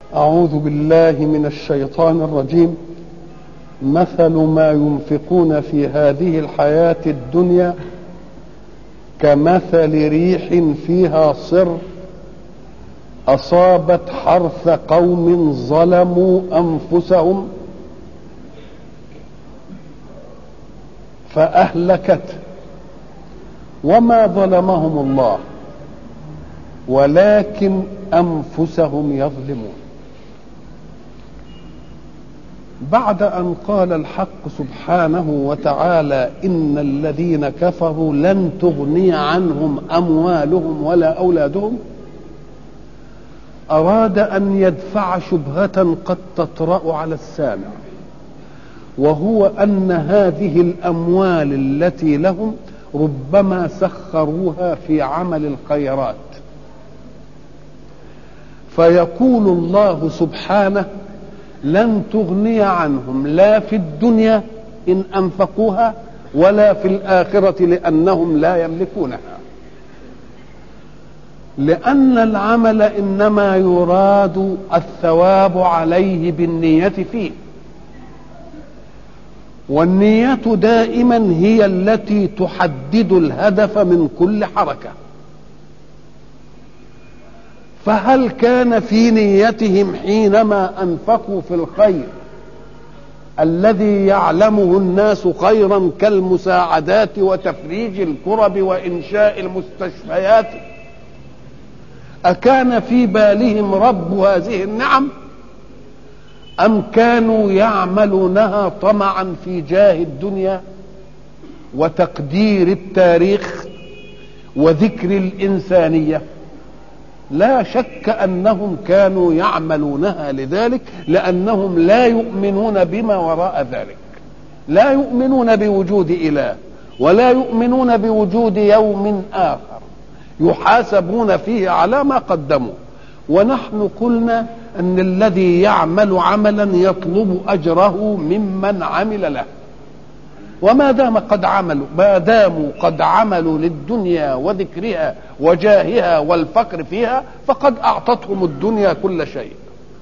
أعوذ بالله من الشيطان الرجيم مثل ما ينفقون في هذه الحياة الدنيا كمثل ريح فيها صر أصابت حرث قوم ظلموا أنفسهم فأهلكته وما ظلمهم الله ولكن أنفسهم يظلمون بعد أن قال الحق سبحانه وتعالى إن الذين كفروا لن تغني عنهم أموالهم ولا أولادهم أراد أن يدفع شبهة قد تطرأ على السامع وهو أن هذه الأموال التي لهم ربما سخروها في عمل الخيرات فيقول الله سبحانه لن تغني عنهم لا في الدنيا ان انفقوها ولا في الاخره لانهم لا يملكونها لان العمل انما يراد الثواب عليه بالنيه فيه والنيه دائما هي التي تحدد الهدف من كل حركه فهل كان في نيتهم حينما انفقوا في الخير الذي يعلمه الناس خيرا كالمساعدات وتفريج الكرب وانشاء المستشفيات اكان في بالهم رب هذه النعم ام كانوا يعملونها طمعا في جاه الدنيا وتقدير التاريخ وذكر الانسانيه لا شك انهم كانوا يعملونها لذلك لانهم لا يؤمنون بما وراء ذلك لا يؤمنون بوجود اله ولا يؤمنون بوجود يوم اخر يحاسبون فيه على ما قدموا ونحن قلنا ان الذي يعمل عملا يطلب اجره ممن عمل له وما دام قد عملوا ما داموا قد عملوا للدنيا وذكرها وجاهها والفقر فيها فقد اعطتهم الدنيا كل شيء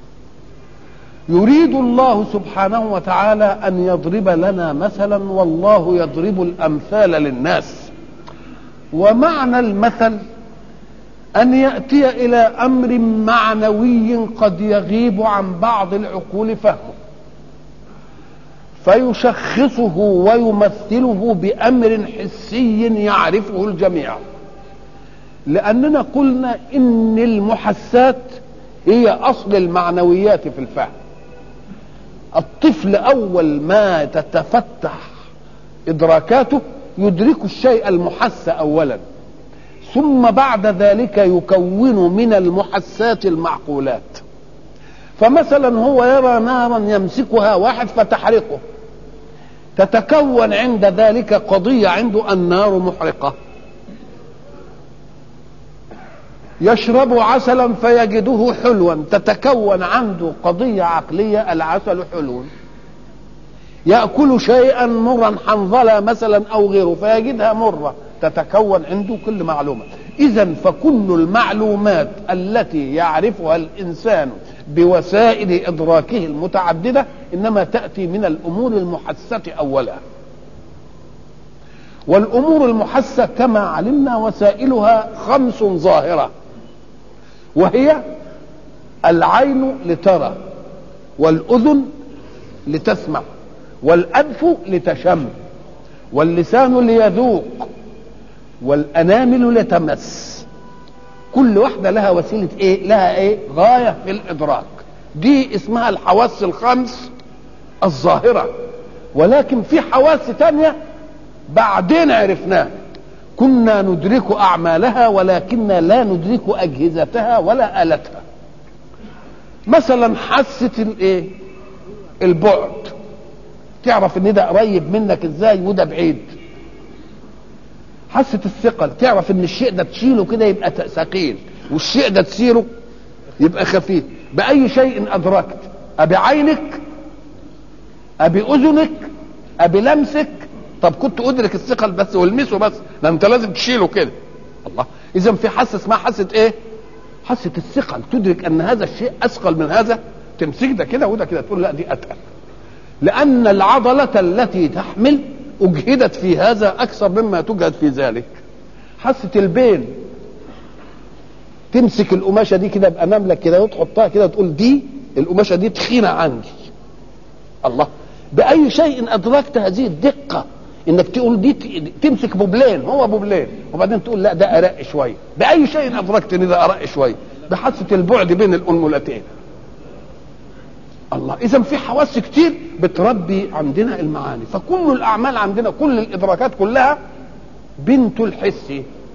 يريد الله سبحانه وتعالى ان يضرب لنا مثلا والله يضرب الامثال للناس ومعنى المثل ان ياتي الى امر معنوي قد يغيب عن بعض العقول فهمه فيشخصه ويمثله بامر حسي يعرفه الجميع لاننا قلنا ان المحسات هي اصل المعنويات في الفهم الطفل اول ما تتفتح ادراكاته يدرك الشيء المحس اولا ثم بعد ذلك يكون من المحسات المعقولات فمثلا هو يرى نارا يمسكها واحد فتحرقه تتكون عند ذلك قضية عنده النار محرقة يشرب عسلا فيجده حلوا تتكون عنده قضية عقلية العسل حلو يأكل شيئا مرا حنظلة مثلا أو غيره فيجدها مرة تتكون عنده كل معلومة إذا فكل المعلومات التي يعرفها الإنسان بوسائل إدراكه المتعددة إنما تأتي من الأمور المحسة أولا والأمور المحسة كما علمنا وسائلها خمس ظاهرة وهي العين لترى والأذن لتسمع والأنف لتشم واللسان ليذوق والأنامل لتمس كل واحدة لها وسيلة ايه لها ايه غاية في الادراك دي اسمها الحواس الخمس الظاهرة ولكن في حواس تانية بعدين عرفناها كنا ندرك اعمالها ولكننا لا ندرك اجهزتها ولا التها مثلا حاسة الايه البعد تعرف ان ده قريب منك ازاي وده بعيد حاسه الثقل تعرف ان الشيء ده تشيله كده يبقى ثقيل والشيء ده تسيره يبقى خفيف باي شيء ادركت ابي عينك ابي اذنك ابي لمسك طب كنت ادرك الثقل بس والمسه بس ده انت لازم تشيله كده الله اذا في حاسه اسمها حاسه ايه حاسه الثقل تدرك ان هذا الشيء اثقل من هذا تمسك ده كده وده كده تقول لا دي اتقل لان العضله التي تحمل اجهدت في هذا اكثر مما تجهد في ذلك حاسه البين تمسك القماشه دي كده باماملك كده وتحطها كده تقول دي القماشه دي تخينه عندي الله باي شيء ادركت هذه الدقه انك تقول دي تمسك بوبلين هو بوبلين وبعدين تقول لا ده ارق شويه باي شيء ادركت ان ده ارق شويه بحاسه البعد بين الانملتين الله اذا في حواس كتير بتربي عندنا المعاني فكل الاعمال عندنا كل الادراكات كلها بنت الحس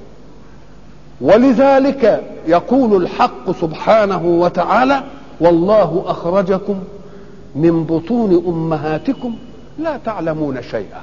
ولذلك يقول الحق سبحانه وتعالى والله اخرجكم من بطون امهاتكم لا تعلمون شيئا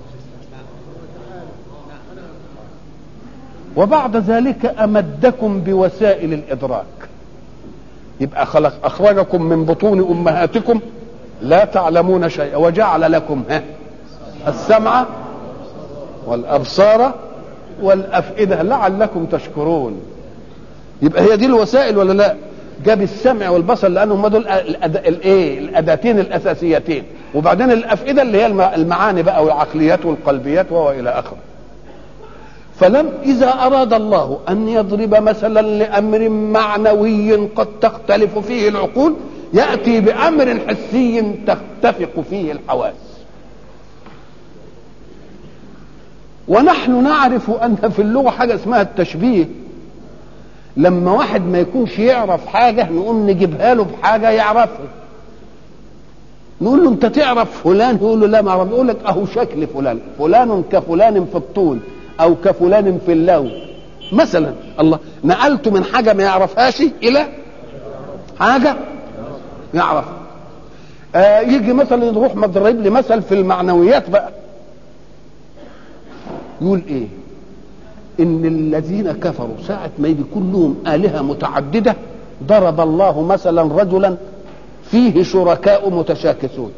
وبعد ذلك امدكم بوسائل الادراك يبقى خلق اخرجكم من بطون امهاتكم لا تعلمون شيئا وجعل لكم ها السمع والابصار والافئده لعلكم تشكرون يبقى هي دي الوسائل ولا لا جاب السمع والبصر لان هم دول الايه الاداتين الاساسيتين وبعدين الافئده اللي هي المعاني بقى والعقليات والقلبيات والى اخره فلم إذا أراد الله أن يضرب مثلا لأمر معنوي قد تختلف فيه العقول يأتي بأمر حسي تتفق فيه الحواس ونحن نعرف أن في اللغة حاجة اسمها التشبيه لما واحد ما يكونش يعرف حاجة نقوم نجيبها له بحاجة يعرفها نقول له انت تعرف فلان يقول له لا ما اعرف يقول لك اهو شكل فلان فلان كفلان في الطول او كفلان في اللون مثلا الله نقلت من حاجه ما يعرفهاش الى حاجه يعرف آه يجي مثلا يروح مضرب لي مثل في المعنويات بقى يقول ايه ان الذين كفروا ساعه ما يكون لهم الهه متعدده ضرب الله مثلا رجلا فيه شركاء متشاكسون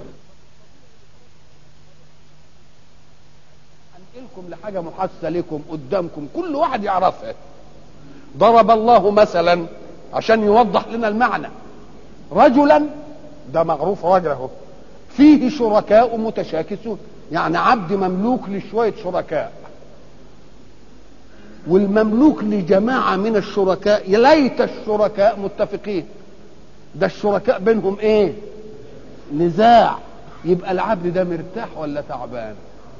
انقلكم لحاجه محسه لكم قدامكم كل واحد يعرفها ضرب الله مثلا عشان يوضح لنا المعنى رجلا ده معروف راجل اهو فيه شركاء متشاكسون يعني عبد مملوك لشويه شركاء والمملوك لجماعه من الشركاء يا ليت الشركاء متفقين ده الشركاء بينهم ايه نزاع يبقى العبد ده مرتاح ولا تعبان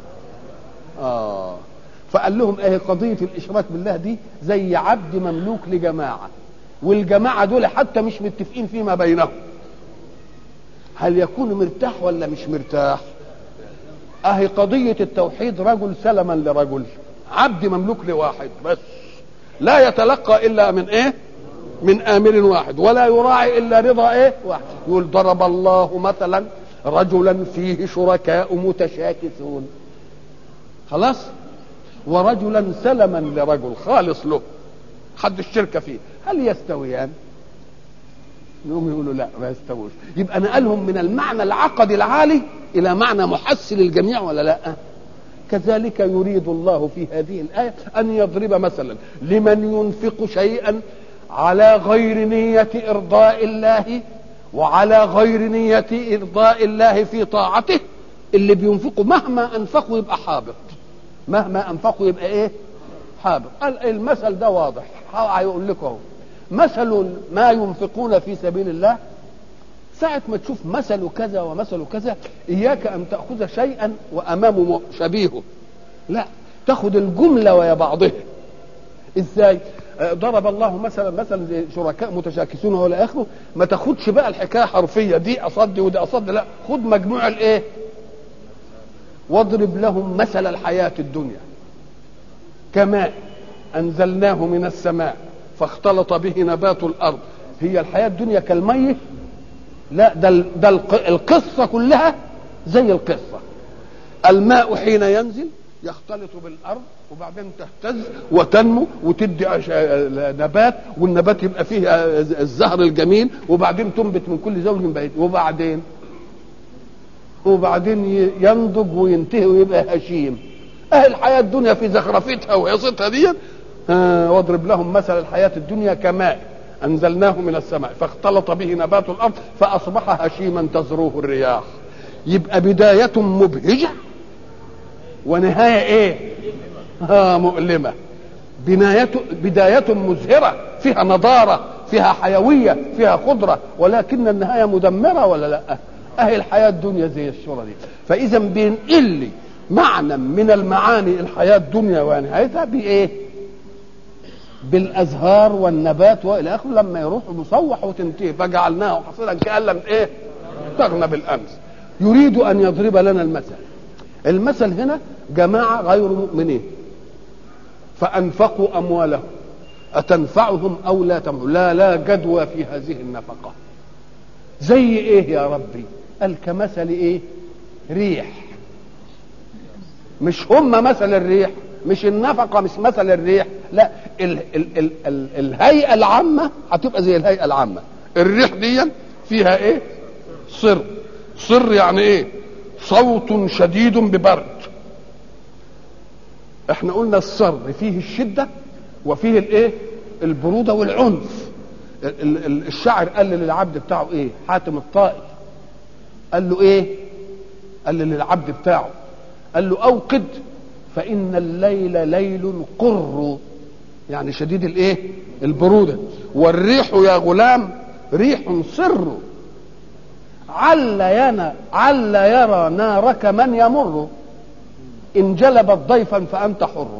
اه فقال لهم ايه قضيه الاشراك بالله دي زي عبد مملوك لجماعه والجماعه دول حتى مش متفقين فيما بينهم هل يكون مرتاح ولا مش مرتاح اهي قضيه التوحيد رجل سلما لرجل عبد مملوك لواحد بس لا يتلقى الا من ايه من امر واحد ولا يراعي الا رضا ايه واحد يقول ضرب الله مثلا رجلا فيه شركاء متشاكسون خلاص ورجلا سلما لرجل خالص له حد الشركة فيه هل يستويان يقوم يقولوا لا ما يستووش يبقى نقلهم من المعنى العقدي العالي الى معنى محسن للجميع ولا لا كذلك يريد الله في هذه الآية أن يضرب مثلا لمن ينفق شيئا على غير نية إرضاء الله وعلى غير نية إرضاء الله في طاعته اللي بينفقوا مهما أنفقوا يبقى حابط مهما أنفقوا يبقى إيه حابط المثل ده واضح هيقول لكم اهو مثل ما ينفقون في سبيل الله ساعة ما تشوف مثل كذا ومثل كذا إياك أن تأخذ شيئا وأمامه شبيهه لا تأخذ الجملة ويا بعضها إزاي ضرب الله مثلا مثلا شركاء متشاكسون ولا اخره ما تاخدش بقى الحكايه حرفيه دي اصد ودي اصد لا خد مجموع الايه واضرب لهم مثل الحياه الدنيا كماء انزلناه من السماء فاختلط به نبات الارض هي الحياه الدنيا كالميه لا ده ده القصه كلها زي القصه الماء حين ينزل يختلط بالارض وبعدين تهتز وتنمو وتدي نبات والنبات يبقى فيه الزهر الجميل وبعدين تنبت من كل زوج بعيد وبعدين وبعدين ينضج وينتهي ويبقى هشيم اهل الحياه الدنيا في زخرفتها وهيصتها دي آه واضرب لهم مثل الحياه الدنيا كماء انزلناه من السماء فاختلط به نبات الارض فاصبح هشيما تزروه الرياح يبقى بدايه مبهجه ونهايه ايه ها مؤلمه بناية بداية مزهرة فيها نضارة فيها حيوية فيها خضرة ولكن النهاية مدمرة ولا لا أهي الحياة الدنيا زي الصورة دي فإذا بينقل لي معنى من المعاني الحياة الدنيا ونهايتها بإيه بالأزهار والنبات وإلى آخره لما يروح مصوح وتنتهي فجعلناه حصيلا كأن لم إيه تغنى بالأمس يريد أن يضرب لنا المثل المثل هنا جماعة غير مؤمنين فأنفقوا أموالهم أتنفعهم أو لا تنفع لا لا جدوى في هذه النفقة زي إيه يا ربي قال كمثل إيه ريح مش هم مثل الريح مش النفقة مش مثل الريح لا ال ال ال ال الهيئة العامة هتبقى زي الهيئة العامة الريح دي فيها ايه صر صر يعني ايه صوت شديد ببرد احنا قلنا الصر فيه الشدة وفيه الايه البرودة والعنف ال- ال- الشاعر قال للعبد بتاعه ايه حاتم الطائي قال له ايه قال للعبد بتاعه قال له اوقد فان الليل ليل قر يعني شديد الايه البروده والريح يا غلام ريح صر عل ينا عل يرى نارك من يمر ان جلبت ضيفا فانت حر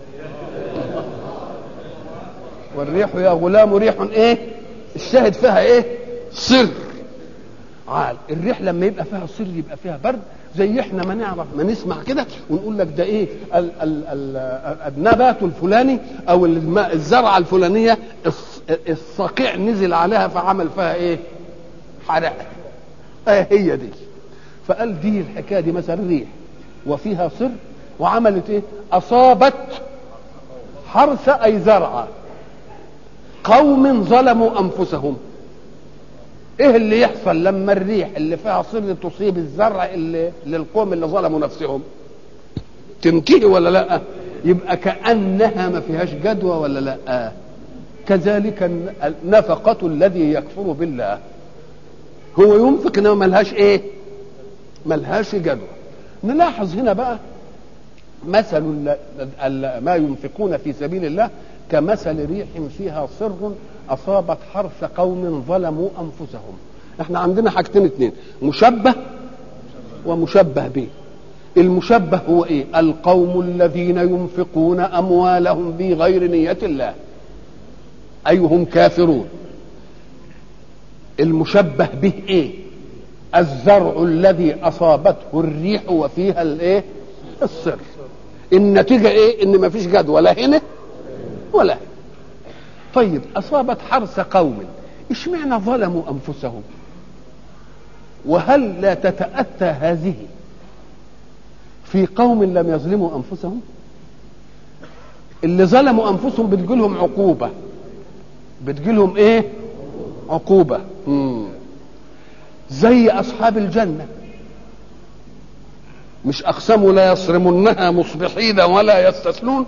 والريح يا غلام ريح ايه الشاهد فيها ايه صر عال الريح لما يبقى فيها صر يبقى فيها برد زي احنا ما نعرف ما نسمع كده ونقول لك ده ايه ال ال ال النبات الفلاني او الماء الزرعه الفلانيه الص- الصقيع نزل عليها فعمل فيها ايه حرق آه هي دي فقال دي الحكايه دي مثلا ريح وفيها صر وعملت ايه اصابت حرث اي زرعه قوم ظلموا انفسهم ايه اللي يحصل لما الريح اللي فيها صر تصيب الزرع اللي للقوم اللي ظلموا نفسهم تنتهي ولا لا يبقى كانها ما فيهاش جدوى ولا لا كذلك النفقة الذي يكفر بالله هو ينفق انما ملهاش ايه ملهاش جدوى نلاحظ هنا بقى مثل ال- ال- ما ينفقون في سبيل الله كمثل ريح فيها صر اصابت حرث قوم ظلموا انفسهم احنا عندنا حاجتين اتنين مشبه ومشبه به المشبه هو ايه القوم الذين ينفقون اموالهم بغير نية الله اي هم كافرون المشبه به ايه الزرع الذي اصابته الريح وفيها الايه الصر النتيجه ايه ان ما فيش جدوى لا هنا ولا هنا طيب اصابت حرث قوم اشمعنى ظلموا انفسهم وهل لا تتاتى هذه في قوم لم يظلموا انفسهم اللي ظلموا انفسهم بتجيلهم عقوبه بتجيلهم ايه عقوبه مم. زي اصحاب الجنه مش اقسموا لا يصرمنها مصبحين ولا يستثنون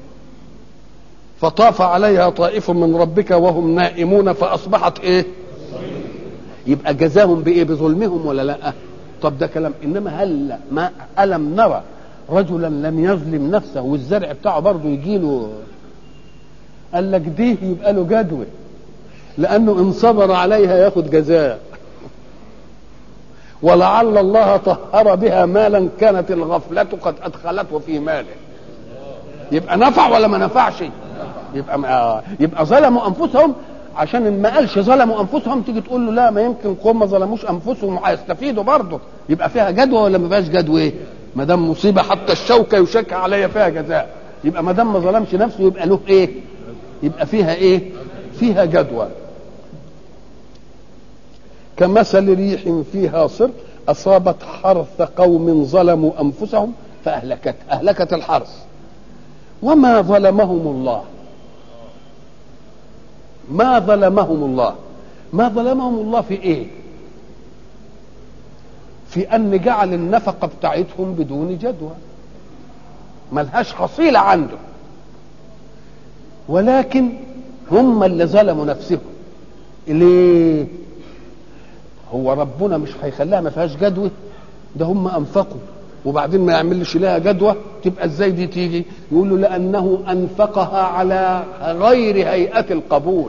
فطاف عليها طائف من ربك وهم نائمون فاصبحت ايه يبقى جزاهم بايه بظلمهم ولا لا طب ده كلام انما هل ما الم نرى رجلا لم يظلم نفسه والزرع بتاعه برضه يجي له قال لك دي يبقى له جدوى لانه ان صبر عليها ياخد جزاء ولعل الله طهر بها مالا كانت الغفلة قد أدخلته في ماله يبقى نفع ولا ما نفعش يبقى ما يبقى ظلموا أنفسهم عشان ما قالش ظلموا أنفسهم تيجي تقول له لا ما يمكن قوم ما ظلموش أنفسهم وهيستفيدوا برضه يبقى فيها جدوى ولا ما فيهاش جدوى ما دام مصيبة حتى الشوكة يشك عليها فيها جزاء يبقى ما دام ما ظلمش نفسه يبقى له إيه يبقى فيها إيه فيها جدوى كمثل ريح فيها صر أصابت حرث قوم ظلموا أنفسهم فأهلكت أهلكت الحرث وما ظلمهم الله ما ظلمهم الله ما ظلمهم الله في ايه في ان جعل النفقة بتاعتهم بدون جدوى ملهاش حصيلة عنده ولكن هم اللي ظلموا نفسهم ليه هو ربنا مش هيخليها ما فيهاش جدوى ده هم انفقوا وبعدين ما يعملش لها جدوى تبقى ازاي دي تيجي يقول له لانه انفقها على غير هيئه القبول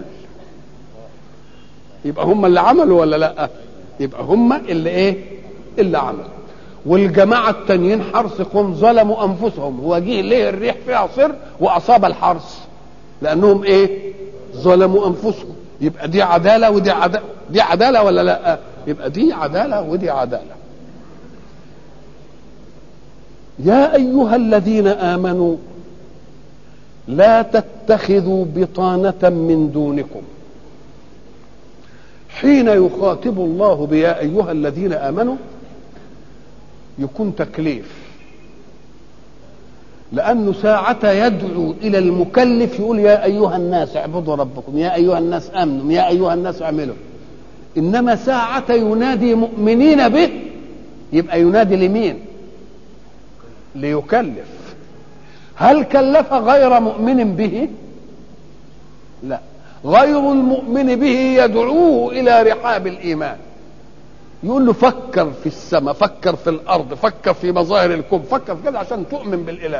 يبقى هم اللي عملوا ولا لا يبقى هم اللي ايه اللي عملوا والجماعة التانيين حرث قوم ظلموا أنفسهم هو جه ليه الريح فيها صر وأصاب الحرث لأنهم إيه ظلموا أنفسهم يبقى دي عدالة ودي عدالة دي عدالة ولا لا يبقى دي عدالة ودي عدالة يا أيها الذين آمنوا لا تتخذوا بطانة من دونكم حين يخاطب الله بيا أيها الذين آمنوا يكون تكليف لأنه ساعة يدعو إلى المكلف يقول يا أيها الناس اعبدوا ربكم يا أيها الناس آمنوا يا أيها الناس اعملوا إنما ساعة ينادي مؤمنين به يبقى ينادي لمين ليكلف هل كلف غير مؤمن به لا غير المؤمن به يدعوه إلى رحاب الإيمان يقول له فكر في السماء فكر في الارض فكر في مظاهر الكون فكر في كده عشان تؤمن بالاله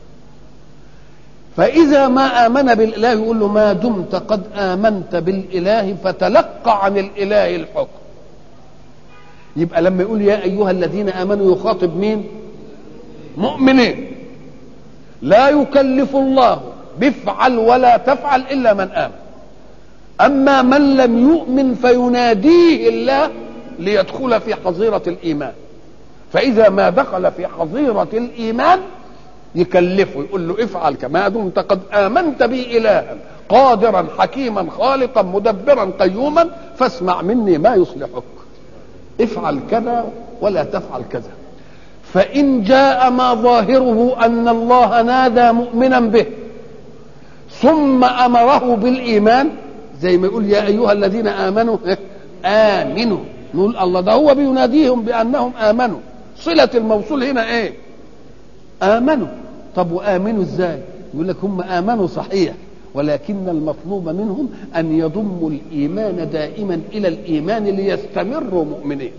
فاذا ما امن بالاله يقول له ما دمت قد امنت بالاله فتلقى عن الاله الحكم يبقى لما يقول يا ايها الذين امنوا يخاطب مين مؤمنين لا يكلف الله بافعل ولا تفعل الا من امن اما من لم يؤمن فيناديه الله ليدخل في حظيرة الإيمان فإذا ما دخل في حظيرة الإيمان يكلفه يقول له افعل كما دمت قد آمنت بي إلها قادرا حكيما خالقا مدبرا قيوما فاسمع مني ما يصلحك افعل كذا ولا تفعل كذا فإن جاء ما ظاهره أن الله نادى مؤمنا به ثم أمره بالإيمان زي ما يقول يا أيها الذين آمنوا آمنوا نقول الله ده هو بيناديهم بانهم امنوا صله الموصول هنا ايه امنوا طب وامنوا ازاي يقول لك هم امنوا صحيح ولكن المطلوب منهم ان يضموا الايمان دائما الى الايمان ليستمروا مؤمنين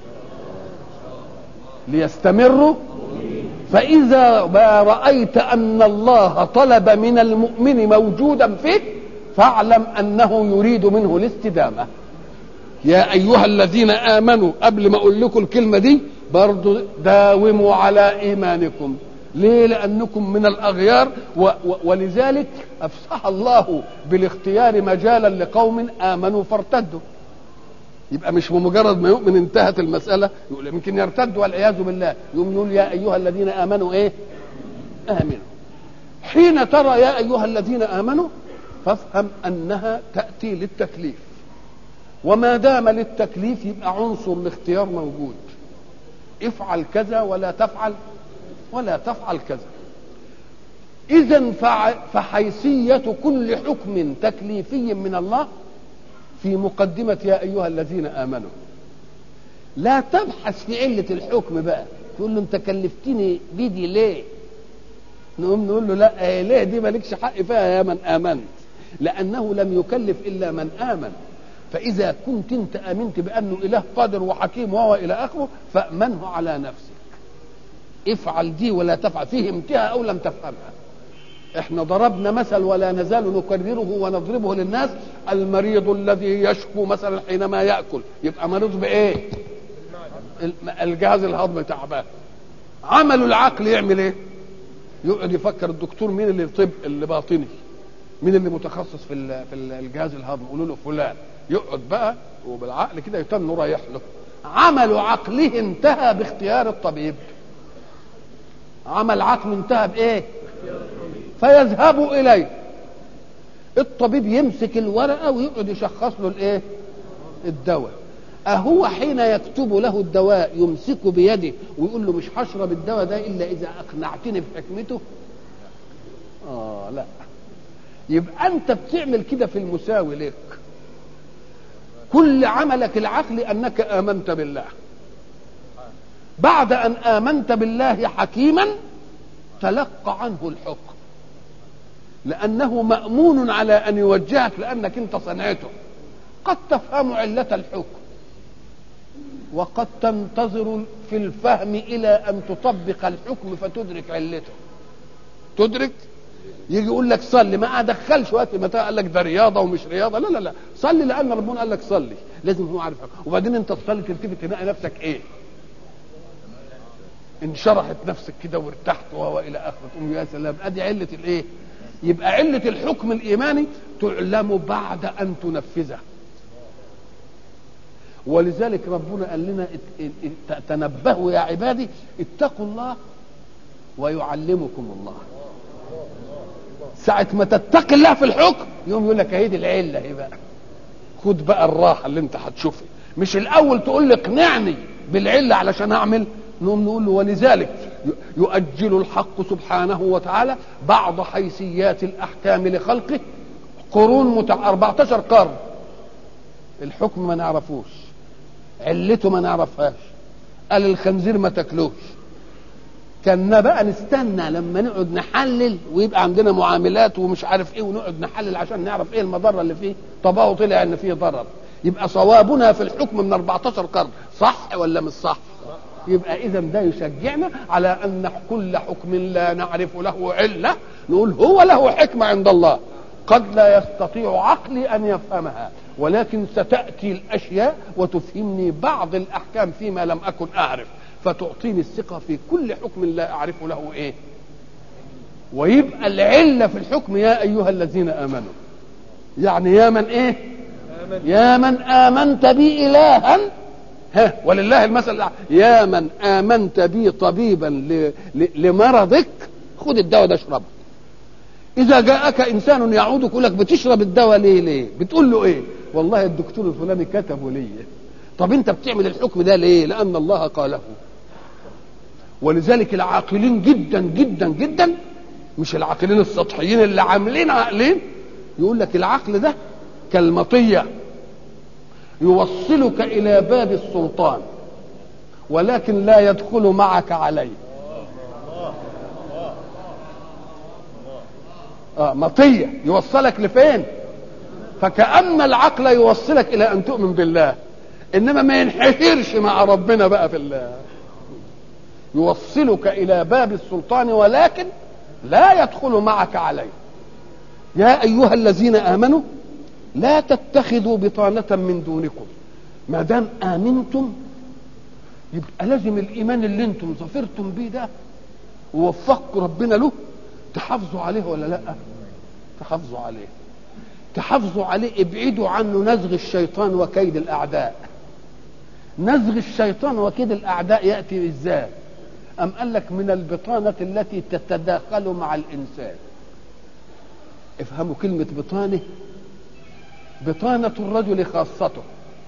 ليستمروا فاذا ما رايت ان الله طلب من المؤمن موجودا فيه فاعلم انه يريد منه الاستدامه يا ايها الذين امنوا قبل ما اقول لكم الكلمه دي برضو داوموا على ايمانكم ليه لانكم من الاغيار و و ولذلك افسح الله بالاختيار مجالا لقوم امنوا فارتدوا يبقى مش بمجرد ما يؤمن انتهت المساله يقول يمكن يرتد والعياذ بالله يقوم يقول يا ايها الذين امنوا ايه امنوا حين ترى يا ايها الذين امنوا فافهم انها تاتي للتكليف وما دام للتكليف يبقى عنصر الاختيار موجود افعل كذا ولا تفعل ولا تفعل كذا اذا فحيثيه كل حكم تكليفي من الله في مقدمه يا ايها الذين امنوا لا تبحث في عله الحكم بقى تقول له انت كلفتني بدي ليه نقوم نقول له لا ليه دي مالكش حق فيها يا من امنت لانه لم يكلف الا من امن فإذا كنت أنت آمنت بأنه إله قادر وحكيم وهو إلى آخره فأمنه على نفسك افعل دي ولا تفعل فهمتها أو لم تفهمها احنا ضربنا مثل ولا نزال نكرره ونضربه للناس المريض الذي يشكو مثلا حينما ياكل يبقى مريض بايه الجهاز الهضمي تعبان عمل العقل يعمل ايه يقعد يفكر الدكتور مين اللي طب اللي باطني مين اللي متخصص في في الجهاز الهضمي يقولوا له فلان يقعد بقى وبالعقل كده يتم رايح له عمل عقله انتهى باختيار الطبيب عمل عقله انتهى بايه فيذهب اليه الطبيب يمسك الورقه ويقعد يشخص له الايه الدواء أهو حين يكتب له الدواء يمسكه بيده ويقول له مش هشرب الدواء ده إلا إذا أقنعتني بحكمته آه لا يبقى أنت بتعمل كده في المساوي لك كل عملك العقلي انك امنت بالله بعد ان امنت بالله حكيما تلقى عنه الحكم لانه مامون على ان يوجهك لانك انت صنعته قد تفهم علة الحكم وقد تنتظر في الفهم إلى أن تطبق الحكم فتدرك علته تدرك يجي يقول لك صلي ما ادخلش وقت متى قال لك ده رياضه ومش رياضه لا لا لا صلي لان ربنا قال لك صلي لازم هو عارف وبعدين انت تصلي تلتفت تلاقي نفسك ايه انشرحت نفسك كده وارتحت والى اخره تقوم يا سلام ادي عله الايه يبقى عله الحكم الايماني تعلم بعد ان تنفذه ولذلك ربنا قال لنا تنبهوا يا عبادي اتقوا الله ويعلمكم الله ساعة ما تتقي الله في الحكم يوم يقول لك اهي دي العلة اهي بقى خد بقى الراحة اللي انت هتشوفها مش الأول تقول لي اقنعني بالعلة علشان أعمل نقوم نقول له ولذلك يؤجل الحق سبحانه وتعالى بعض حيثيات الأحكام لخلقه قرون متع... 14 قرن الحكم ما نعرفوش علته ما نعرفهاش قال الخنزير ما تاكلوش كنا بقى نستنى لما نقعد نحلل ويبقى عندنا معاملات ومش عارف ايه ونقعد نحلل عشان نعرف ايه المضره اللي فيه طب اهو طلع ان فيه ضرر يبقى صوابنا في الحكم من 14 قرن صح ولا مش صح يبقى اذا ده يشجعنا على ان كل حكم لا نعرف له عله نقول هو له حكمه عند الله قد لا يستطيع عقلي ان يفهمها ولكن ستاتي الاشياء وتفهمني بعض الاحكام فيما لم اكن اعرف فتعطيني الثقه في كل حكم لا اعرف له ايه ويبقى العله في الحكم يا ايها الذين امنوا يعني يا من ايه يا من امنت بي الها ها ولله المثل الأعلى. يا من امنت بي طبيبا ل... ل... لمرضك خد الدواء ده اشربه اذا جاءك انسان يعودك يقول لك بتشرب الدواء ليه ليه بتقول له ايه والله الدكتور الفلاني كتبه لي طب انت بتعمل الحكم ده ليه لان الله قاله ولذلك العاقلين جدا جدا جدا مش العاقلين السطحيين اللي عاملين عقلين يقول لك العقل ده كالمطيه يوصلك الى باب السلطان ولكن لا يدخل معك عليه آه مطيه يوصلك لفين فكأن العقل يوصلك الى ان تؤمن بالله انما ما ينحشرش مع ربنا بقى في الله يوصلك الى باب السلطان ولكن لا يدخل معك عليه يا ايها الذين امنوا لا تتخذوا بطانة من دونكم ما دام امنتم يبقى لازم الايمان اللي انتم ظفرتم بيه ده ووفقكم ربنا له تحافظوا عليه ولا لا تحافظوا عليه تحافظوا عليه ابعدوا عنه نزغ الشيطان وكيد الاعداء نزغ الشيطان وكيد الاعداء ياتي ازاي ام قال لك من البطانه التي تتداخل مع الانسان افهموا كلمه بطانه بطانه الرجل خاصته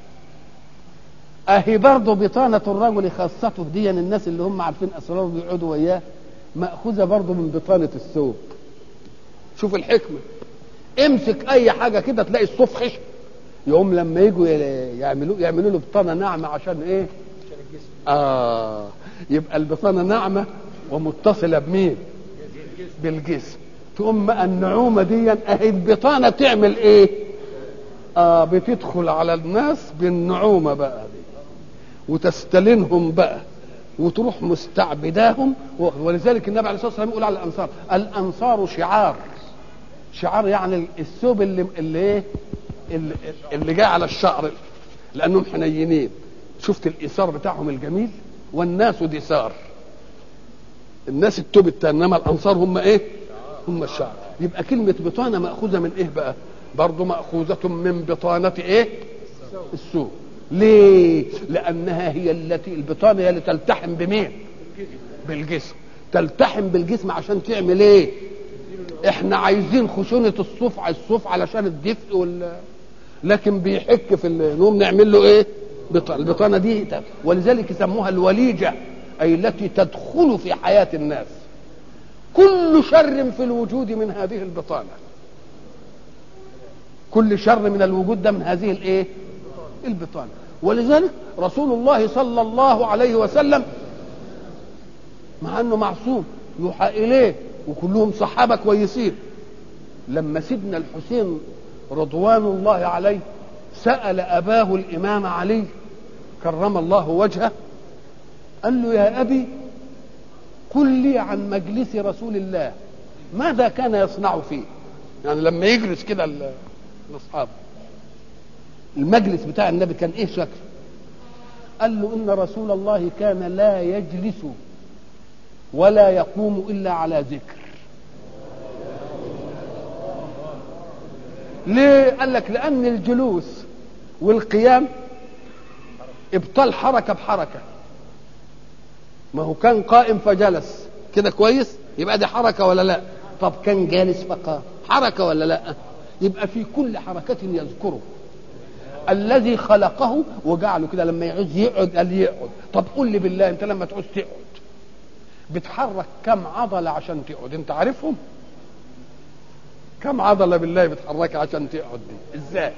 اهي برضه بطانه الرجل خاصته دي الناس اللي هم عارفين اسراره بيقعدوا وياه ماخوذه برضه من بطانه الثوب شوف الحكمه امسك اي حاجه كده تلاقي الصوف خشب يقوم لما يجوا يعملوا يعملوا له بطانه ناعمه عشان ايه اه يبقى البطانه ناعمه ومتصله بمين بالجسم تقوم بقى النعومه دي اهي البطانه تعمل ايه اه بتدخل على الناس بالنعومه بقى دي وتستلنهم بقى وتروح مستعبداهم ولذلك النبي عليه الصلاه والسلام يقول على الانصار الانصار شعار شعار يعني الثوب اللي اللي ايه اللي, اللي جاي على الشعر لانهم حنينين شفت الايثار بتاعهم الجميل والناس دثار الناس التوب التاني انما الانصار هم ايه هم الشعر يبقى كلمه بطانه ماخوذه من ايه بقى برضه ماخوذه من بطانه ايه السوق ليه لانها هي التي البطانه هي اللي تلتحم بمين بالجسم تلتحم بالجسم عشان تعمل ايه احنا عايزين خشونة الصوف على الصوف علشان الدفء وال لكن بيحك في نقوم نعمل له ايه البطانة دي ولذلك يسموها الوليجة اي التي تدخل في حياة الناس كل شر في الوجود من هذه البطانة كل شر من الوجود ده من هذه الايه البطانة ولذلك رسول الله صلى الله عليه وسلم مع انه معصوم يوحى اليه وكلهم صحابه كويسين لما سيدنا الحسين رضوان الله عليه سأل أباه الإمام علي كرم الله وجهه قال له يا أبي قل لي عن مجلس رسول الله ماذا كان يصنع فيه يعني لما يجلس كده الاصحاب المجلس بتاع النبي كان ايه شكله قال له ان رسول الله كان لا يجلس ولا يقوم الا على ذكر ليه قال لك لان الجلوس والقيام ابطال حركه بحركه ما هو كان قائم فجلس كده كويس يبقى دي حركه ولا لا طب كان جالس فقام حركه ولا لا يبقى في كل حركه يذكره الذي خلقه وجعله كده لما يعوز يقعد قال يقعد طب قول لي بالله انت لما تعوز تقعد بتحرك كم عضله عشان تقعد انت عارفهم كم عضله بالله بتحركها عشان تقعد دي ازاي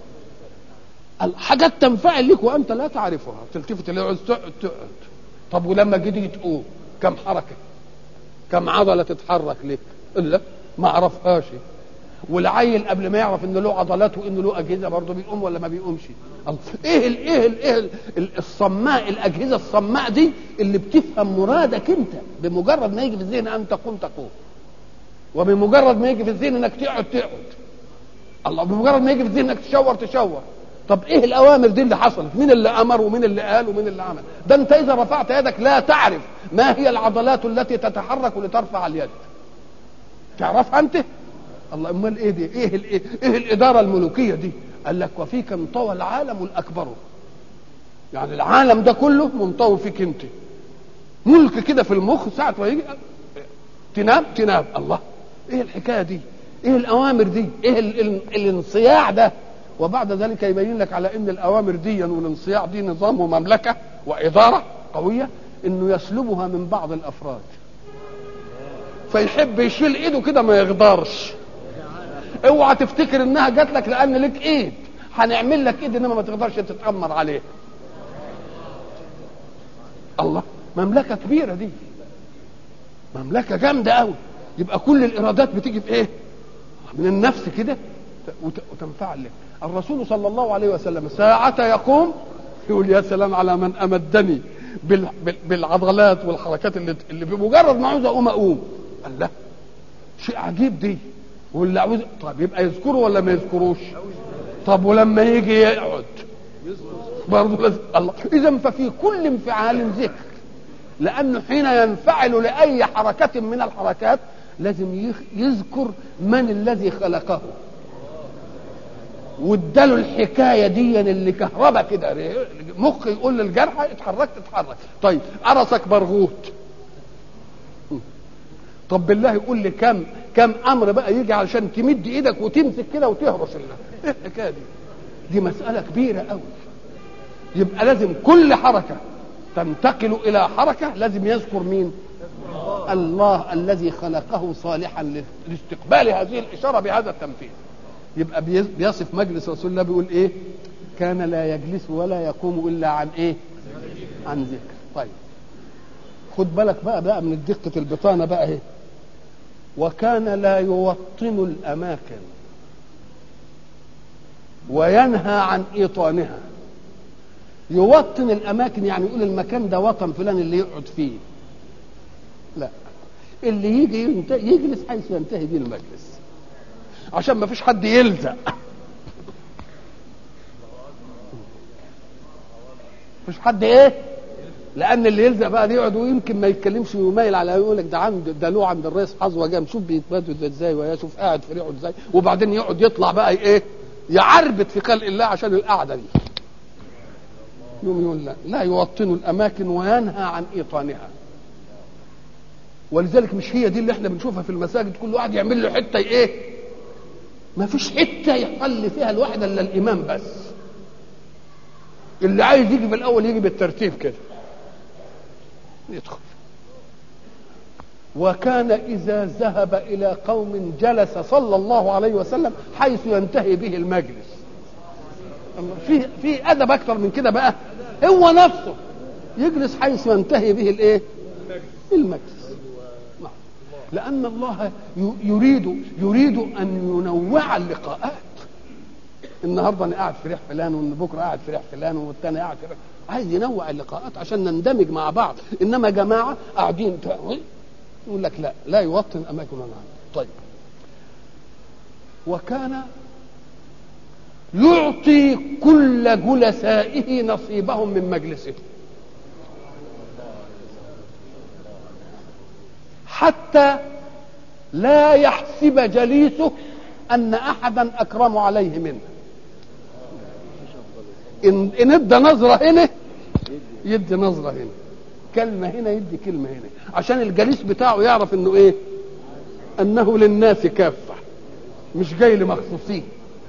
حاجات تنفعل لك وانت لا تعرفها تلتفت اللي عاوز تقعد تقعد طب ولما جيتي تقوم كم حركه كم عضله تتحرك لك لا ما اعرفهاش والعيل قبل ما يعرف ان له عضلات وان له اجهزه برضه بيقوم ولا ما بيقومش ايه ال ايه ال ايه ال الصماء الاجهزه الصماء دي اللي بتفهم مرادك انت بمجرد ما يجي في الذهن ان تقوم تقوم وبمجرد ما يجي في الذهن انك تقعد تقعد الله بمجرد ما يجي في الذهن انك تشور تشور طب ايه الاوامر دي اللي حصلت مين اللي امر ومين اللي قال ومين اللي عمل ده انت اذا رفعت يدك لا تعرف ما هي العضلات التي تتحرك لترفع اليد تعرفها انت الله امال ايه دي ايه الايه ايه الاداره الملوكيه دي قال لك وفيك انطوى العالم الاكبر يعني العالم ده كله منطوي فيك انت ملك كده في المخ ساعه ما يجي تنام تنام الله ايه الحكايه دي ايه الاوامر دي ايه ال ال الانصياع ده وبعد ذلك يبين لك على ان الاوامر دي والانصياع دي نظام ومملكه واداره قويه انه يسلبها من بعض الافراد فيحب يشيل ايده كده ما يغدرش اوعى تفتكر انها جات لك لان لك ايد هنعمل لك ايد انما ما تقدرش تتامر عليه الله مملكه كبيره دي مملكه جامده قوي يبقى كل الارادات بتيجي في ايه من النفس كده وتنفعل لك الرسول صلى الله عليه وسلم ساعة يقوم يقول يا سلام على من أمدني بالعضلات والحركات اللي اللي بمجرد ما عاوز أقوم أقوم قال لا شيء عجيب دي واللي عاوز طب يبقى يذكره ولا ما يذكروش طب ولما يجي يقعد برضه لازم الله اذا ففي كل انفعال ذكر لانه حين ينفعل لاي حركه من الحركات لازم يذكر من الذي خلقه واداله الحكايه دي اللي كهربا كده مخ يقول للجرحى اتحركت اتحرك طيب قرصك برغوت طب بالله يقول لي كم كم امر بقى يجي علشان تمد ايدك وتمسك كده وتهرش ايه الحكايه دي دي مساله كبيره قوي يبقى لازم كل حركه تنتقل الى حركه لازم يذكر مين الله الذي خلقه صالحا لاستقبال هذه الاشاره بهذا التنفيذ يبقى بيصف مجلس رسول الله بيقول ايه كان لا يجلس ولا يقوم الا عن ايه عن ذكر طيب خد بالك بقى بقى من دقه البطانه بقى ايه وكان لا يوطن الاماكن وينهى عن ايطانها يوطن الاماكن يعني يقول المكان ده وطن فلان اللي يقعد فيه لا اللي يجي يجلس حيث ينتهي به المجلس عشان ما فيش حد يلزق مفيش حد ايه لان اللي يلزق بقى دي يقعد ويمكن ما يتكلمش ويميل على يقول لك ده عند ده له عند الرئيس حظوه جام شوف بيتبادل ازاي ويا شوف قاعد في ريحه ازاي وبعدين يقعد يطلع بقى ايه يعربت في خلق الله عشان القعده دي يوم يقول لا لا يوطن الاماكن وينهى عن ايطانها ولذلك مش هي دي اللي احنا بنشوفها في المساجد كل واحد يعمل له حته ايه ما فيش حته يحل فيها الواحد الا الامام بس اللي عايز يجي بالاول يجي بالترتيب كده يدخل وكان اذا ذهب الى قوم جلس صلى الله عليه وسلم حيث ينتهي به المجلس في في ادب اكثر من كده بقى هو نفسه يجلس حيث ينتهي به الايه المجلس لأن الله يريد يريد أن ينوع اللقاءات النهارده انا قاعد في ريح فلان وان بكره قاعد في ريح فلان والتاني قاعد في ريح عايز ينوع اللقاءات عشان نندمج مع بعض انما جماعه قاعدين يقول لك لا لا يوطن اماكن العالم طيب وكان يعطي كل جلسائه نصيبهم من مجلسه حتى لا يحسب جليسه ان احدا اكرم عليه منه ان ان ادى نظره هنا يدي نظره هنا كلمه هنا يدي كلمه هنا عشان الجليس بتاعه يعرف انه ايه انه للناس كافه مش جاي لمخصوصين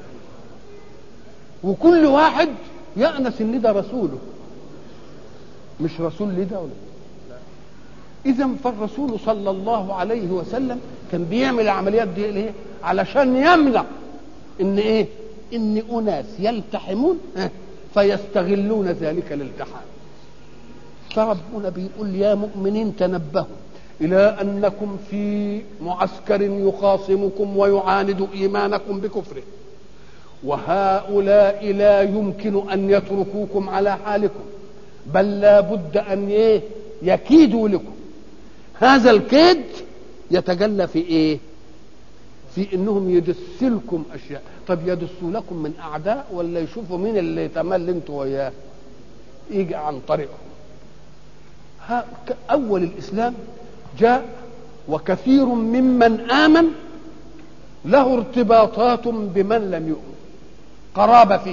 وكل واحد يأنس ان ده رسوله مش رسول لده ولا اذا فالرسول صلى الله عليه وسلم كان بيعمل العمليات دي ليه علشان يمنع ان ايه ان اناس يلتحمون فيستغلون ذلك الالتحام فربنا بيقول يا مؤمنين تنبهوا الى انكم في معسكر يخاصمكم ويعاند ايمانكم بكفره وهؤلاء لا يمكن ان يتركوكم على حالكم بل لا بد ان ايه يكيدوا لكم هذا الكيد يتجلى في ايه في انهم يدسوا لكم اشياء طب يدسوا لكم من اعداء ولا يشوفوا مين اللي يتمل انتوا وياه يجي عن طريقهم اول الاسلام جاء وكثير ممن امن له ارتباطات بمن لم يؤمن قرابه فيه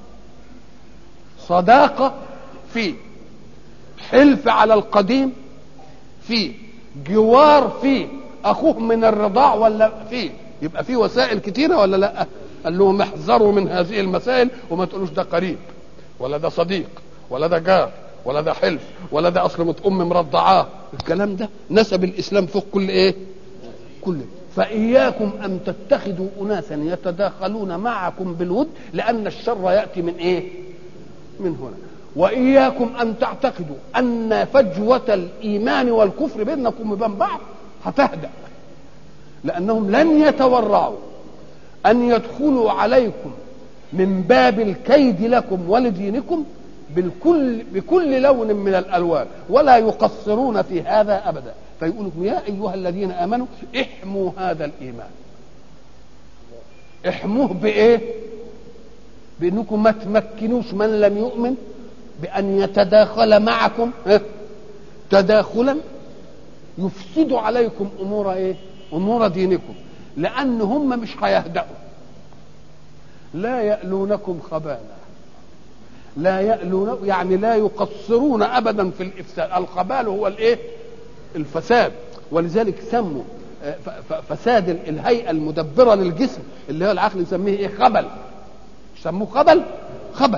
صداقه فيه حلف على القديم فيه جوار فيه اخوه من الرضاع ولا فيه يبقى فيه وسائل كتيره ولا لا قال لهم احذروا من هذه المسائل وما تقولوش ده قريب ولا ده صديق ولا ده جار ولا ده حلف ولا ده اصل ام مرضعاه الكلام ده نسب الاسلام فوق كل ايه كل فاياكم ان تتخذوا اناسا يتداخلون معكم بالود لان الشر ياتي من ايه من هنا واياكم ان تعتقدوا ان فجوه الايمان والكفر بينكم وبين بعض هتهدا لانهم لن يتورعوا ان يدخلوا عليكم من باب الكيد لكم ولدينكم بالكل بكل لون من الالوان ولا يقصرون في هذا ابدا فيقول لكم يا ايها الذين امنوا احموا هذا الايمان احموه بايه بانكم ما تمكنوش من لم يؤمن بان يتداخل معكم تداخلا يفسد عليكم امور ايه امور دينكم لان هم مش هيهدأوا لا يألونكم خبالا لا يألون يعني لا يقصرون ابدا في الافساد الخبال هو الايه الفساد ولذلك سموا فساد الهيئه المدبره للجسم اللي هو العقل يسميه ايه خبل سموه خبل خبل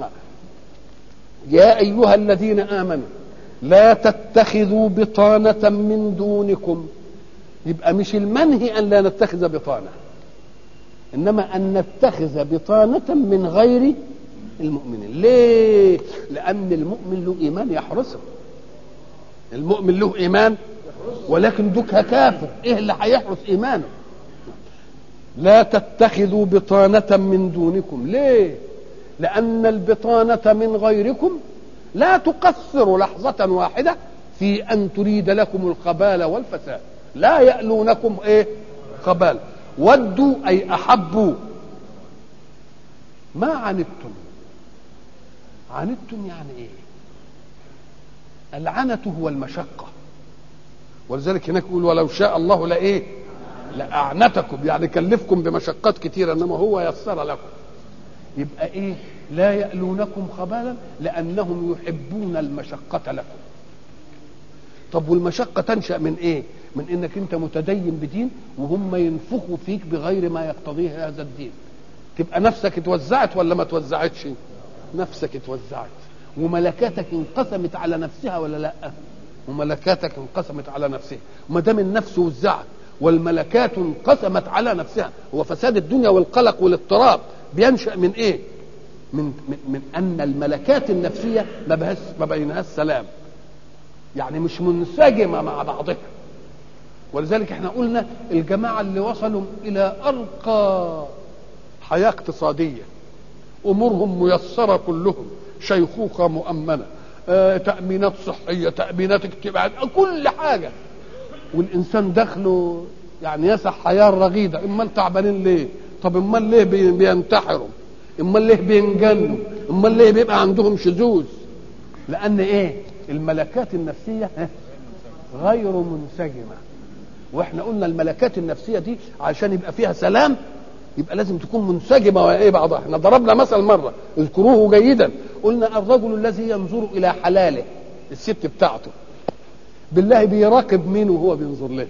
يا ايها الذين امنوا لا تتخذوا بطانه من دونكم يبقى مش المنهي ان لا نتخذ بطانه انما ان نتخذ بطانه من غير المؤمنين ليه لان المؤمن له ايمان يحرسه المؤمن له ايمان ولكن دوك كافر ايه اللي هيحرس ايمانه لا تتخذوا بطانة من دونكم ليه لأن البطانة من غيركم لا تقصر لحظة واحدة في أن تريد لكم الخبال والفساد لا يألونكم إيه خبال ودوا أي أحبوا ما عنتم عنتم يعني إيه العنة هو المشقة ولذلك هناك يقول ولو شاء الله لإيه لأعنتكم يعني كلفكم بمشقات كثيرة إنما هو يسر لكم يبقى إيه لا يألونكم خبالا لأنهم يحبون المشقة لكم طب والمشقة تنشأ من إيه من إنك أنت متدين بدين وهم ينفخوا فيك بغير ما يقتضيه هذا الدين تبقى نفسك اتوزعت ولا ما توزعتش نفسك اتوزعت وملكاتك انقسمت على نفسها ولا لا وملكاتك انقسمت على نفسها وما دام النفس وزعت والملكات انقسمت على نفسها هو فساد الدنيا والقلق والاضطراب بينشا من ايه من من, من ان الملكات النفسيه ما بهاش ما بينهاش سلام يعني مش منسجمه مع بعضها ولذلك احنا قلنا الجماعه اللي وصلوا الى ارقى حياه اقتصاديه امورهم ميسره كلهم شيخوخه مؤمنه آه، تامينات صحيه تامينات اجتماعيه كل حاجه والانسان دخله يعني يسع حياه رغيده امال تعبانين ليه طب امال ليه بي- بينتحروا امال ليه بينجنوا امال ليه بيبقى عندهم شذوذ لان ايه الملكات النفسيه ها، غير منسجمه واحنا قلنا الملكات النفسيه دي عشان يبقى فيها سلام يبقى لازم تكون منسجمه وايه بعضها احنا ضربنا مثل مره اذكروه جيدا قلنا الرجل الذي ينظر الى حلاله الست بتاعته بالله بيراقب مين وهو بينظر لها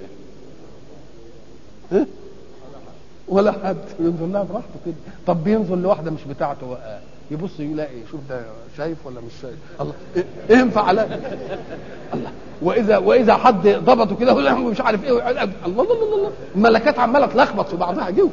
ها؟ ولا حد ينظر لها براحته كده طب بينظر لواحده مش بتاعته بقى يبص يلاقي شوف ده شايف ولا مش شايف الله إيه- ينفع على الله واذا واذا حد ضبطه كده يقول له مش عارف ايه الله الله الله الله الملكات عماله تلخبط في بعضها جوه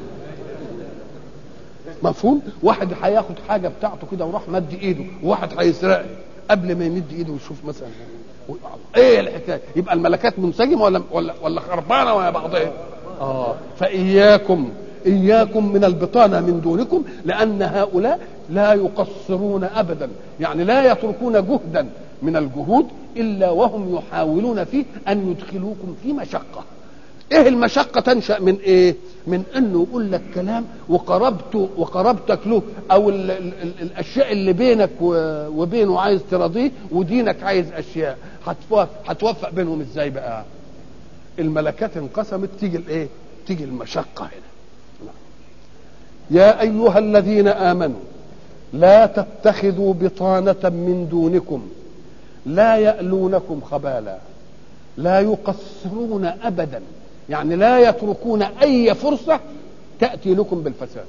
مفهوم واحد هياخد حاجه بتاعته كده وراح مد ايده وواحد هيسرقها قبل ما يمد ايده ويشوف مثلا ايه الحكايه يبقى الملكات منسجمه ولا ولا ولا خربانه ويا بعضها اه فاياكم اياكم من البطانه من دونكم لان هؤلاء لا يقصرون ابدا يعني لا يتركون جهدا من الجهود الا وهم يحاولون فيه ان يدخلوكم في مشقه ايه المشقة تنشأ من ايه من انه يقول لك كلام وقربته وقربتك له او ال ال ال الاشياء اللي بينك و- وبينه عايز تراضيه ودينك عايز اشياء هتوافق هتوفق بينهم ازاي بقى الملكات انقسمت تيجي الايه تيجي المشقة هنا يا ايها الذين امنوا لا تتخذوا بطانة من دونكم لا يألونكم خبالا لا يقصرون ابدا يعني لا يتركون اي فرصه تاتي لكم بالفساد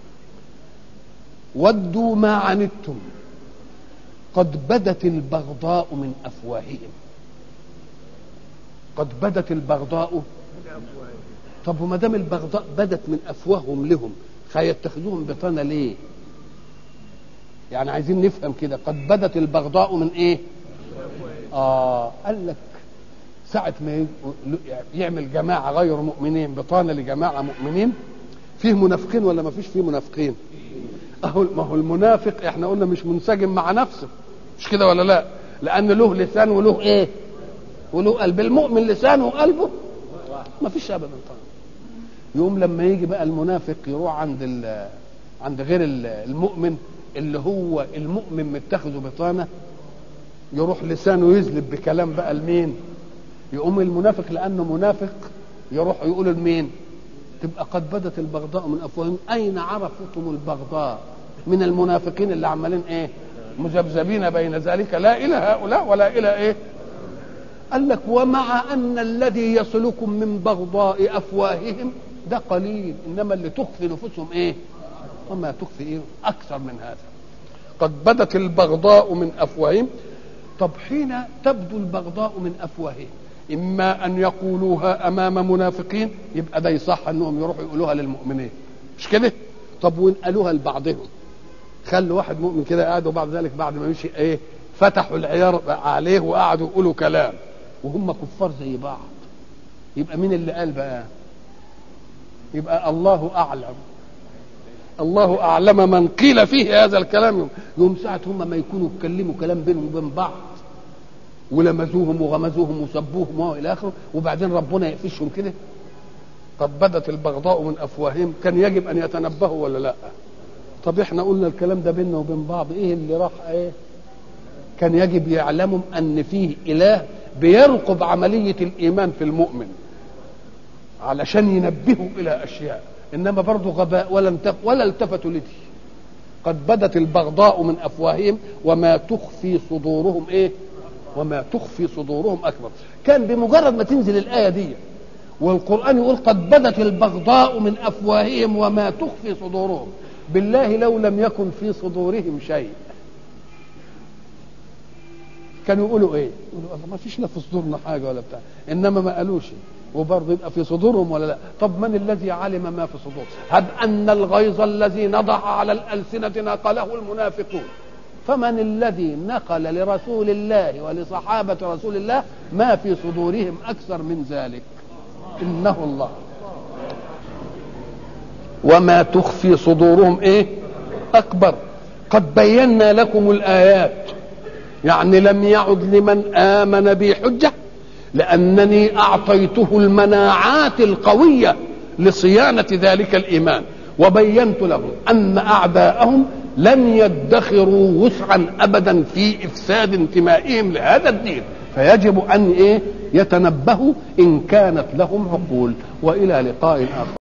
ودوا ما عنتم قد بدت البغضاء من افواههم قد بدت البغضاء طب وما دام البغضاء بدت من افواههم لهم هيتخذوهم بطانه ليه يعني عايزين نفهم كده قد بدت البغضاء من ايه اه قال لك ساعة ما ي- يعمل جماعة غير مؤمنين بطانة لجماعة مؤمنين فيه منافقين ولا ما فيش فيه منافقين اهو ما هو المنافق احنا قلنا مش منسجم مع نفسه مش كده ولا لا لان له لسان وله ايه وله قلب المؤمن لسانه وقلبه ما فيش ابدا طبعا يوم لما يجي بقى المنافق يروح عند ال- عند غير ال- المؤمن اللي هو المؤمن متخذه بطانه يروح لسانه يزلب بكلام بقى لمين يقوم المنافق لانه منافق يروح يقول لمين تبقى قد بدت البغضاء من افواههم اين عرفتم البغضاء من المنافقين اللي عمالين ايه مذبذبين بين ذلك لا الى هؤلاء ولا الى ايه قال لك ومع ان الذي يصلكم من بغضاء افواههم ده قليل انما اللي تخفي نفوسهم ايه وما تخفي ايه اكثر من هذا قد بدت البغضاء من افواههم طب حين تبدو البغضاء من افواههم اما ان يقولوها امام منافقين يبقى ده يصح انهم يروحوا يقولوها للمؤمنين مش كده طب وان قالوها لبعضهم خلوا واحد مؤمن كده قاعد وبعد ذلك بعد ما مشي ايه فتحوا العيار عليه وقعدوا يقولوا كلام وهم كفار زي بعض يبقى مين اللي قال بقى يبقى الله اعلم الله اعلم من قيل فيه هذا الكلام يوم, يوم ساعه هم ما يكونوا يتكلموا كلام بينهم وبين بعض ولمزوهم وغمزوهم وسبوهم والى اخره وبعدين ربنا يقفشهم كده قد بدت البغضاء من افواههم كان يجب ان يتنبهوا ولا لا طب احنا قلنا الكلام ده بيننا وبين بعض ايه اللي راح ايه كان يجب يعلموا ان فيه اله بيرقب عمليه الايمان في المؤمن علشان ينبهوا الى اشياء انما برضه غباء ولا انتف ولا التفتوا لدي قد بدت البغضاء من افواههم وما تخفي صدورهم ايه وما تخفي صدورهم اكبر كان بمجرد ما تنزل الايه دي والقران يقول قد بدت البغضاء من افواههم وما تخفي صدورهم بالله لو لم يكن في صدورهم شيء كانوا يقولوا ايه يقولوا الله ما فيش لا في صدورنا حاجه ولا بتاع انما ما قالوش وبرضه يبقى في صدورهم ولا لا طب من الذي علم ما في صدور هب ان الغيظ الذي نضح على الالسنه نقله المنافقون فمن الذي نقل لرسول الله ولصحابه رسول الله ما في صدورهم اكثر من ذلك انه الله وما تخفي صدورهم ايه اكبر قد بينا لكم الآيات يعني لم يعد لمن آمن بي حجة لأنني أعطيته المناعات القوية لصيانة ذلك الإيمان وبينت لهم أن أعداءهم لن يدخروا وسعا أبدا في إفساد انتمائهم لهذا الدين فيجب أن إيه يتنبهوا إن كانت لهم عقول وإلى لقاء آخر